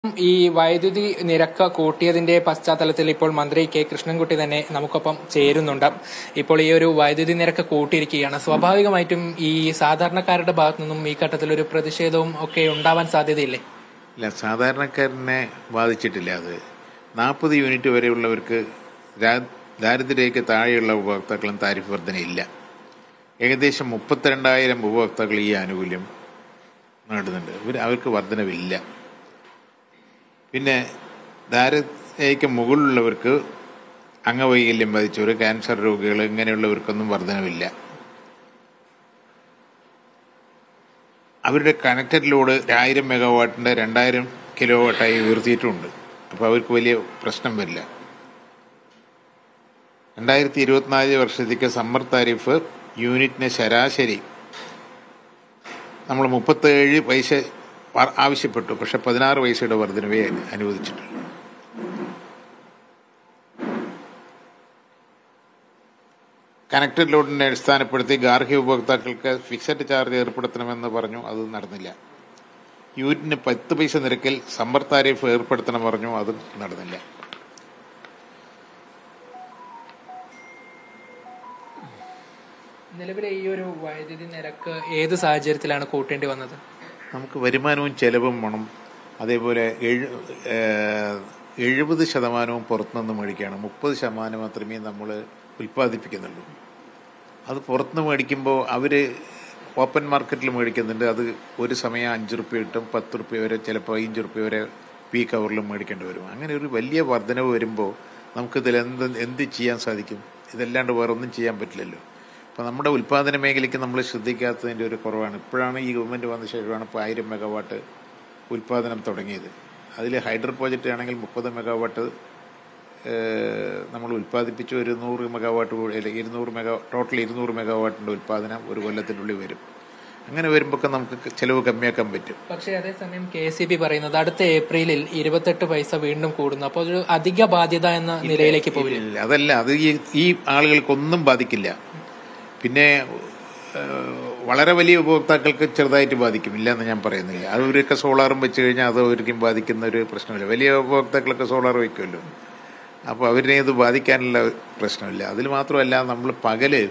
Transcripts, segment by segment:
ഈ വൈദ്യുതി നിരക്ക് കൂട്ടിയതിന്റെ പശ്ചാത്തലത്തിൽ ഇപ്പോൾ മന്ത്രി കെ കൃഷ്ണൻകുട്ടി തന്നെ നമുക്കൊപ്പം ചേരുന്നുണ്ട് ഇപ്പോൾ ഈ ഒരു വൈദ്യുതി നിരക്ക് കൂട്ടിയിരിക്കുകയാണ് സ്വാഭാവികമായിട്ടും ഈ സാധാരണക്കാരുടെ ഭാഗത്തു നിന്നും ഈ ഘട്ടത്തിൽ ഒരു പ്രതിഷേധവും ഒക്കെ ഉണ്ടാവാൻ സാധ്യതയില്ലേ ഇല്ല സാധാരണക്കാരനെ ബാധിച്ചിട്ടില്ല അത് നാൽപ്പത് യൂണിറ്റ് വരെയുള്ളവർക്ക് രാ- ദാരിദ്ര്യരേഖയ്ക്ക് താഴെയുള്ള ഉപഭോക്താക്കളും താരിഫ് വർധനയില്ല ഏകദേശം മുപ്പത്തിരണ്ടായിരം ഉപഭോക്താക്കൾ ഈ ആനുകൂല്യം നേടുന്നുണ്ട് ഇവർ അവർക്ക് വർധനവില്ല പിന്നെ ദാരിദ്ര്യരേഖയ്ക്ക് മുകളിലുള്ളവർക്ക് അംഗവൈകല്യം ബാധിച്ചവർ ക്യാൻസർ രോഗികൾ ഇങ്ങനെയുള്ളവർക്കൊന്നും വർധനവില്ല അവരുടെ കണക്റ്റഡ് ലോഡ് ആയിരം മെഗാവാട്ടിൻ്റെ രണ്ടായിരം കിലോ വാട്ടായി ഉയർത്തിയിട്ടുമുണ്ട് അപ്പോൾ അവർക്ക് വലിയ പ്രശ്നം വരില്ല രണ്ടായിരത്തി ഇരുപത്തിനാല് വർഷത്തേക്ക് സമ്മർ താരിഫ് യൂണിറ്റിന് ശരാശരി നമ്മൾ മുപ്പത്തേഴ് പൈസ വ- ആവശ്യപ്പെട്ടു പക്ഷെ പതിനാറ് പൈസയുടെ വർധനവേ അനു- അനുവദിച്ചിട്ടുള്ളൂ കണക്റ്റഡ് ലോഡിനെ അടിസ്ഥാനപ്പെടുത്തി ഗാർഹിക ഉപഭോക്താക്കൾക്ക് ഫിക്സഡ് ചാർജ് ഏർപ്പെടുത്തണമെന്ന് പറഞ്ഞു അത് നടന്നില്ല യൂണിറ്റിന് പത്ത് പൈസ നിരക്കിൽ സമ്പർ താരിഫ് ഏർപ്പെടുത്തണം പറഞ്ഞു അതും നടന്നില്ല നിലവിലെ ഈ ഒരു വൈദ്യുതി നിരക്ക് ഏത് സാഹചര്യത്തിലാണ് കൂട്ടേണ്ടി വന്നത് നമുക്ക് വരുമാനവും ചെലവും വേണം അതേപോലെ എഴു ഏഹ് എഴുപത് ശതമാനവും പുറത്തുനിന്ന് മേടിക്കുകയാണ് മുപ്പത് ശതമാനം മാത്രമേ നമ്മൾ ഉൽപ്പാദിപ്പിക്കുന്നുള്ളൂ അത് പുറത്തുനിന്ന് മേടിക്കുമ്പോൾ അവർ ഓപ്പൺ മാർക്കറ്റിൽ മേടിക്കുന്നുണ്ട് അത് ഒരു സമയം അഞ്ച് റുപ്യ കിട്ടും പത്ത് റുപ്യ വരെ ചിലപ്പോൾ അഞ്ച് റുപ്യ വരെ പീ കവറിലും മേടിക്കേണ്ടി വരും അങ്ങനെ ഒരു വലിയ വർധനവ് വരുമ്പോൾ നമുക്കിതിൽ എന്ത് എന്ത് ചെയ്യാൻ സാധിക്കും ഇതല്ലാണ്ട് വേറെ ഒന്നും ചെയ്യാൻ പറ്റില്ലല്ലോ അപ്പോൾ നമ്മുടെ ഉൽപ്പാദന മേഖലയ്ക്ക് നമ്മൾ ശ്രദ്ധിക്കാത്തതിൻ്റെ ഒരു കുറവാണ് ഇപ്പോഴാണ് ഈ ഗവൺമെൻറ് വന്ന ശേഷമാണ് ഇപ്പോൾ ആയിരം മെഗാവാട്ട് ഉൽപ്പാദനം തുടങ്ങിയത് അതിൽ ഹൈഡ്രോ പ്രോജക്റ്റ് ആണെങ്കിൽ മുപ്പത് മെഗാവാട്ട് നമ്മൾ ഉൽപ്പാദിപ്പിച്ച് ഒരു നൂറ് മെഗാവാട്ട് കൂടി അല്ല ഇരുന്നൂറ് മെഗാ ടോട്ടൽ ഇരുന്നൂറ് മെഗാവാട്ടിൻ്റെ ഉൽപ്പാദനം ഒരു കൊല്ലത്തിനുള്ളിൽ വരും അങ്ങനെ വരുമ്പോൾ നമുക്ക് ചിലവ് കമ്മിയാക്കാൻ പറ്റും പക്ഷേ അതേസമയം കെ സി ബി പറയുന്നത് അടുത്ത ഏപ്രിലിൽ ഇരുപത്തെട്ട് പൈസ വീണ്ടും കൂടുന്നു അപ്പോൾ ഒരു അധിക ബാധ്യത എന്ന നിലയിലേക്ക് പോകില്ല ഇല്ല, അതല്ല അത് ഈ ഈ ആളുകൾക്കൊന്നും ബാധിക്കില്ല പിന്നെ ഏഹ്, വളരെ വലിയ ഉപഭോക്താക്കൾക്ക് ചെറുതായിട്ട് ബാധിക്കും ഇല്ല എന്ന് ഞാൻ പറയുന്നില്ല അത് അവരൊക്കെ സോളാറും വെച്ച് കഴിഞ്ഞാൽ അത് അവർക്കും ബാധിക്കുന്ന ഒരു പ്രശ്നമില്ല വലിയ ഉപഭോക്താക്കളൊക്കെ സോളാർ വയ്ക്കുമല്ലോ അപ്പോൾ അവരിനെ ഇത് ബാധിക്കാനുള്ള പ്രശ്നമില്ല അതിൽ മാത്രമല്ല നമ്മൾ പകല്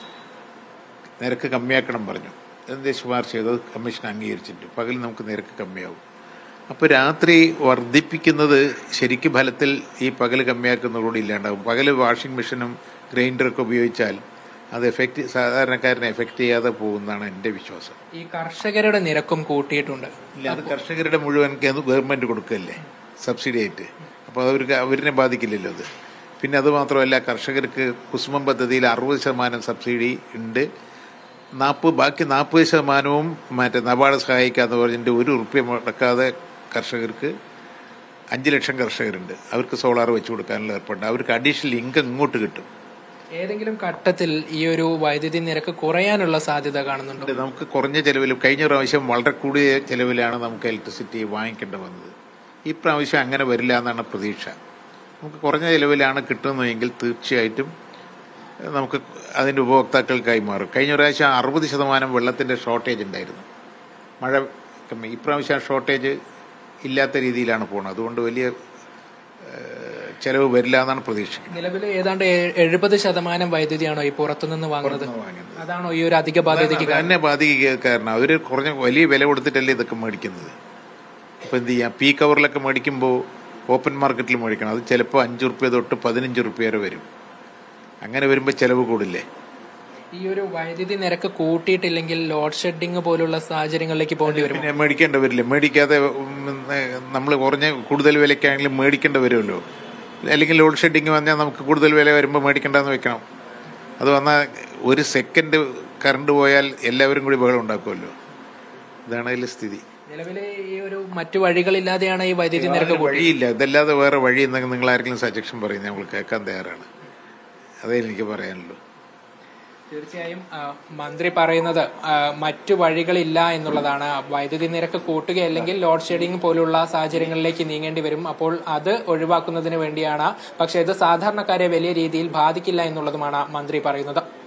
നിരക്ക് കമ്മിയാക്കണം പറഞ്ഞു എന്ത് ശുപാർശ ചെയ്തത് കമ്മീഷൻ അംഗീകരിച്ചിട്ടുണ്ട് പകൽ നമുക്ക് നിരക്ക് കമ്മിയാവും അപ്പോൾ രാത്രി വർദ്ധിപ്പിക്കുന്നത് ശരിക്കും ഫലത്തിൽ ഈ പകൽ കമ്മിയാക്കുന്നതോടെ ഇല്ലാണ്ടാവും പകൽ വാഷിംഗ് മെഷീനും ഗ്രൈൻഡറൊക്കെ ഉപയോഗിച്ചാൽ അത് എഫക്റ്റ് സാധാരണക്കാരനെ എഫക്റ്റ് ചെയ്യാതെ പോകുന്നതാണ് എൻ്റെ വിശ്വാസം ഈ കർഷകരുടെ നിരക്കും കൂട്ടിയിട്ടുണ്ട് ഇല്ല അത് കർഷകരുടെ മുഴുവൻ ഗവൺമെൻറ് കൊടുക്കല്ലേ സബ്സിഡി ആയിട്ട് അപ്പോൾ അവർക്ക് അവരിനെ ബാധിക്കില്ലല്ലോ അത് പിന്നെ അത് മാത്രമല്ല കർഷകർക്ക് കുസുമം പദ്ധതിയിൽ അറുപത് ശതമാനം സബ്സിഡി ഉണ്ട് നാൽപ്പത് ബാക്കി നാൽപ്പത് ശതമാനവും മറ്റേ നബാർഡ് സഹായിക്കാന്ന് പറഞ്ഞിട്ട് ഒരു ഉറുപ്പ്യ മുടക്കാതെ കർഷകർക്ക് അഞ്ച് ലക്ഷം കർഷകരുണ്ട് അവർക്ക് സോളാർ വെച്ച് കൊടുക്കാനുള്ള ഏർപ്പാടുണ്ട് അവർക്ക് അഡീഷണൽ ഇൻകം ഇങ്ങോട്ട് കിട്ടും ഏതെങ്കിലും ഘട്ടത്തിൽ ഈ ഒരു വൈദ്യുതി നിരക്ക് കുറയാനുള്ള സാധ്യത കാണുന്നുണ്ടോ ഉണ്ട്. നമുക്ക് കുറഞ്ഞ ചെലവിൽ കഴിഞ്ഞ പ്രാവശ്യം വളരെ കൂടിയ ചെലവിലാണ് നമുക്ക് ഇലക്ട്രിസിറ്റി വാങ്ങിക്കേണ്ടി വന്നത് ഈ പ്രാവശ്യം അങ്ങനെ വരില്ല എന്നാണ് പ്രതീക്ഷ നമുക്ക് കുറഞ്ഞ ചെലവിലാണ് കിട്ടുന്നതെങ്കിൽ തീർച്ചയായിട്ടും ഏഹ്, നമുക്ക് അതിൻ്റെ ഉപഭോക്താക്കൾക്കായി മാറും കഴിഞ്ഞ പ്രാവശ്യം അറുപത് ശതമാനം വെള്ളത്തിൻ്റെ ഷോർട്ടേജ് ഉണ്ടായിരുന്നു മഴ കമ്മി ഇപ്രാവശ്യം ആ ഷോർട്ടേജ് ഇല്ലാത്ത രീതിയിലാണ് പോകുന്നത് അതുകൊണ്ട് വലിയ ഏഹ്, ചെലവ് വരില്ല എന്നാണ് പ്രതീക്ഷിക്കുന്നത് നിലവിൽ ഏതാണ്ട് എ- എഴുപത് ശതമാനം വൈദ്യുതിയാണോ ഈ പുറത്തുനിന്ന് വാങ്ങുന്നത് വാങ്ങുന്നത് അതാണോ ഈ ഒരു അധിക ബാധ്യതയ്ക്ക് കാരണം? തന്നെ ബാധിക്കുക കാരണം അവർ കുറഞ്ഞ വലിയ വില കൊടുത്തിട്ടല്ലേ ഇതൊക്കെ മേടിക്കുന്നത് അപ്പോൾ എന്ത് ചെയ്യാം പീ കവറിലൊക്കെ മേടിക്കുമ്പോൾ ഓപ്പൺ മാർക്കറ്റിൽ മേടിക്കണം അത് ചിലപ്പോൾ അഞ്ച് റുപ്യ തൊട്ട് പതിനഞ്ച് റുപ്യ വരെ വരും അങ്ങനെ വരുമ്പോൾ ചിലവ് കൂടില്ലേ ഈ ഒരു വൈദ്യുതി നിരക്ക് കൂട്ടിയിട്ടില്ലെങ്കിൽ ലോഡ് ഷെഡിങ് പോലുള്ള സാഹചര്യങ്ങളിലേക്ക് പോകേണ്ടി വരും പിന്നെ മേടിക്കേണ്ടി വരില്ല മേടിക്കാതെ നമ്മൾ കുറഞ്ഞ കൂടുതൽ വിലയ്ക്കാണെങ്കിലും മേടിക്കേണ്ടി വരുമല്ലോ അല്ലെങ്കിൽ ലോഡ് ഷെഡിങ് വന്നാൽ നമുക്ക് കൂടുതൽ വില വരുമ്പോൾ മേടിക്കേണ്ടെന്ന് വെക്കണം അത് വന്നാൽ ഒരു സെക്കൻഡ് കറണ്ട് പോയാൽ എല്ലാവരും കൂടി ബഹളം ഉണ്ടാക്കുമല്ലോ ഇതാണ് അതിലെ സ്ഥിതി നിലവിലെ ഈ ഒരു മറ്റു വഴികളില്ലാതെയാണ് ഈ വൈദ്യുതി നിരക്ക് കൂട്ടി വഴിയില്ല ഇതല്ലാതെ വേറെ വഴി എന്തെങ്കിലും നിങ്ങൾ ആരെങ്കിലും സജഷൻ പറയും നമ്മൾ കേൾക്കാൻ തയ്യാറാണ് അതേ എനിക്ക് പറയാനുള്ളൂ തീർച്ചയായും ആ, മന്ത്രി പറയുന്നത് ആ, മറ്റു വഴികളില്ല എന്നുള്ളതാണ് വൈദ്യുതി നിരക്ക് കൂട്ടുക അല്ലെങ്കിൽ ലോഡ് ഷെഡിംഗ് പോലുള്ള സാഹചര്യങ്ങളിലേക്ക് നീങ്ങേണ്ടി വരും അപ്പോൾ അത് ഒഴിവാക്കുന്നതിന് വേണ്ടിയാണ് പക്ഷേ ഇത് സാധാരണക്കാരെ വലിയ രീതിയിൽ ബാധിക്കില്ല എന്നുള്ളതുമാണ് മന്ത്രി പറയുന്നത്